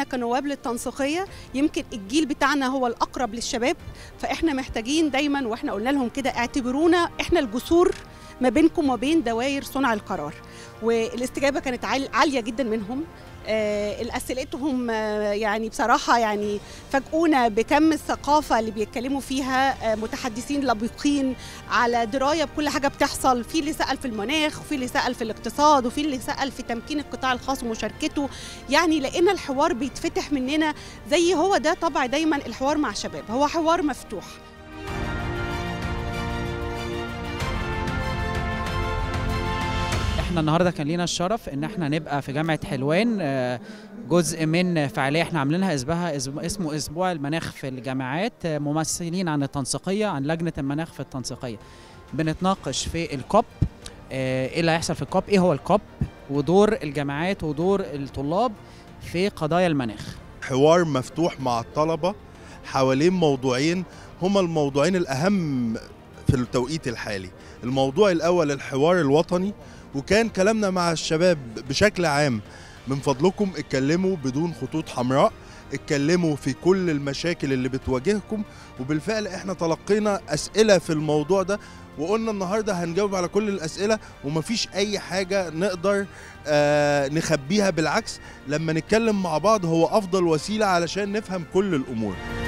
كنواب للتنسيقيه يمكن الجيل بتاعنا هو الاقرب للشباب فاحنا محتاجين دايما واحنا قلنا لهم كده اعتبرونا احنا الجسور ما بينكم وبين دوائر صنع القرار والاستجابه كانت عال- عاليه جدا منهم آه، اسئلتهم آه، يعني بصراحه يعني فاجئونا بكم الثقافه اللي بيتكلموا فيها آه، متحدثين لبقين على درايه بكل حاجه بتحصل في اللي سال في المناخ وفي اللي سال في الاقتصاد وفي اللي سال في تمكين القطاع الخاص ومشاركته يعني لقينا الحوار بيتفتح مننا زي هو ده طبع دايما الحوار مع الشباب هو حوار مفتوح احنا النهارده كان لينا الشرف ان احنا نبقى في جامعه حلوان آه، جزء من فعاليه احنا عاملينها اسمها اسمه اسبوع المناخ في الجامعات آه، ممثلين عن التنسيقيه عن لجنه المناخ في التنسيقيه بنتناقش في الكوب آه، ايه اللي هيحصل في الكوب ايه هو الكوب ودور الجامعات ودور الطلاب في قضايا المناخ حوار مفتوح مع الطلبة حوالين موضوعين هما الموضوعين الأهم في التوقيت الحالي الموضوع الأول الحوار الوطني وكان كلامنا مع الشباب بشكل عام من فضلكم اتكلموا بدون خطوط حمراء اتكلموا في كل المشاكل اللي بتواجهكم وبالفعل احنا تلقينا أسئلة في الموضوع ده وقلنا النهارده هنجاوب على كل الأسئلة ومفيش أي حاجة نقدر آه نخبيها بالعكس لما نتكلم مع بعض هو افضل وسيله علشان نفهم كل الامور